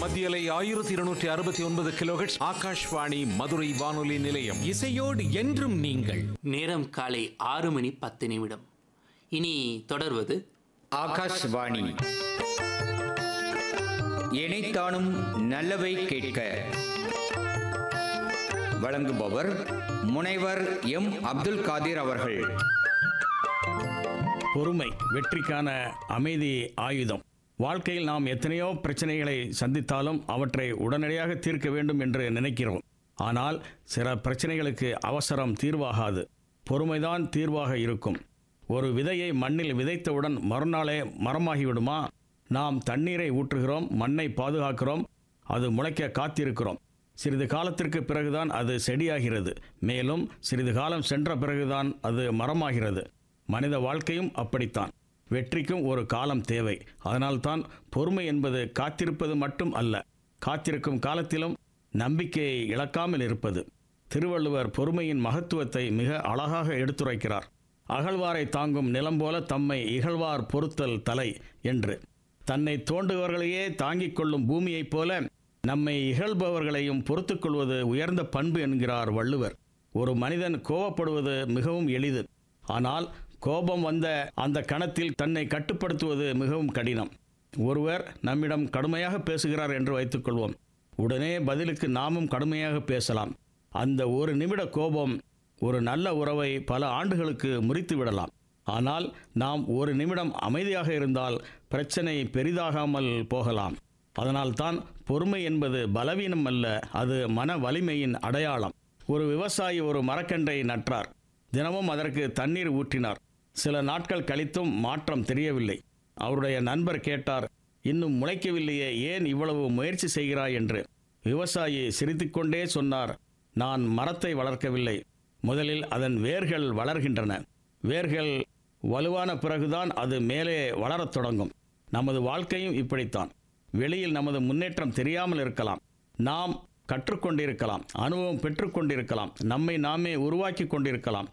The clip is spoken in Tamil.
மத்தியலை ஆயிரத்தி இருநூற்றி அறுபத்தி ஒன்பது கிலோஹெட்ஸ் ஆகாஷ்வாணி மதுரை வானொலி நிலையம் இசையோடு என்றும் நீங்கள் நேரம் காலை ஆறு மணி பத்து நிமிடம் இனி தொடர்வது ஆகாஷ்வாணி இணைத்தானும் நல்லவை கேட்க வழங்குபவர் முனைவர் எம் அப்துல் காதிர் அவர்கள் பொறுமை வெற்றிக்கான அமைதி ஆயுதம் வாழ்க்கையில் நாம் எத்தனையோ பிரச்சனைகளை சந்தித்தாலும் அவற்றை உடனடியாக தீர்க்க வேண்டும் என்று நினைக்கிறோம் ஆனால் சில பிரச்சனைகளுக்கு அவசரம் தீர்வாகாது பொறுமைதான் தீர்வாக இருக்கும் ஒரு விதையை மண்ணில் விதைத்தவுடன் மறுநாளே மரமாகிவிடுமா நாம் தண்ணீரை ஊற்றுகிறோம் மண்ணை பாதுகாக்கிறோம் அது முளைக்க காத்திருக்கிறோம் சிறிது காலத்திற்கு பிறகுதான் அது செடியாகிறது மேலும் சிறிது காலம் சென்ற பிறகுதான் அது மரமாகிறது மனித வாழ்க்கையும் அப்படித்தான் வெற்றிக்கும் ஒரு காலம் தேவை அதனால்தான் பொறுமை என்பது காத்திருப்பது மட்டும் அல்ல காத்திருக்கும் காலத்திலும் நம்பிக்கையை இழக்காமல் இருப்பது திருவள்ளுவர் பொறுமையின் மகத்துவத்தை மிக அழகாக எடுத்துரைக்கிறார் அகழ்வாரை தாங்கும் நிலம் போல தம்மை இகழ்வார் பொறுத்தல் தலை என்று தன்னை தோண்டுபவர்களையே தாங்கிக் கொள்ளும் பூமியைப் போல நம்மை இகழ்பவர்களையும் பொறுத்துக் கொள்வது உயர்ந்த பண்பு என்கிறார் வள்ளுவர் ஒரு மனிதன் கோபப்படுவது மிகவும் எளிது ஆனால் கோபம் வந்த அந்த கணத்தில் தன்னை கட்டுப்படுத்துவது மிகவும் கடினம் ஒருவர் நம்மிடம் கடுமையாக பேசுகிறார் என்று வைத்துக்கொள்வோம் உடனே பதிலுக்கு நாமும் கடுமையாக பேசலாம் அந்த ஒரு நிமிட கோபம் ஒரு நல்ல உறவை பல ஆண்டுகளுக்கு முறித்து விடலாம் ஆனால் நாம் ஒரு நிமிடம் அமைதியாக இருந்தால் பிரச்சனை பெரிதாகாமல் போகலாம் அதனால்தான் பொறுமை என்பது பலவீனம் அல்ல அது மன வலிமையின் அடையாளம் ஒரு விவசாயி ஒரு மரக்கன்றை நட்டார் தினமும் அதற்கு தண்ணீர் ஊற்றினார் சில நாட்கள் கழித்தும் மாற்றம் தெரியவில்லை அவருடைய நண்பர் கேட்டார் இன்னும் முளைக்கவில்லையே ஏன் இவ்வளவு முயற்சி செய்கிறாய் என்று விவசாயி சிரித்துக்கொண்டே சொன்னார் நான் மரத்தை வளர்க்கவில்லை முதலில் அதன் வேர்கள் வளர்கின்றன வேர்கள் வலுவான பிறகுதான் அது மேலே வளரத் தொடங்கும் நமது வாழ்க்கையும் இப்படித்தான் வெளியில் நமது முன்னேற்றம் தெரியாமல் இருக்கலாம் நாம் கற்றுக்கொண்டிருக்கலாம் அனுபவம் பெற்றுக்கொண்டிருக்கலாம் நம்மை நாமே உருவாக்கி கொண்டிருக்கலாம்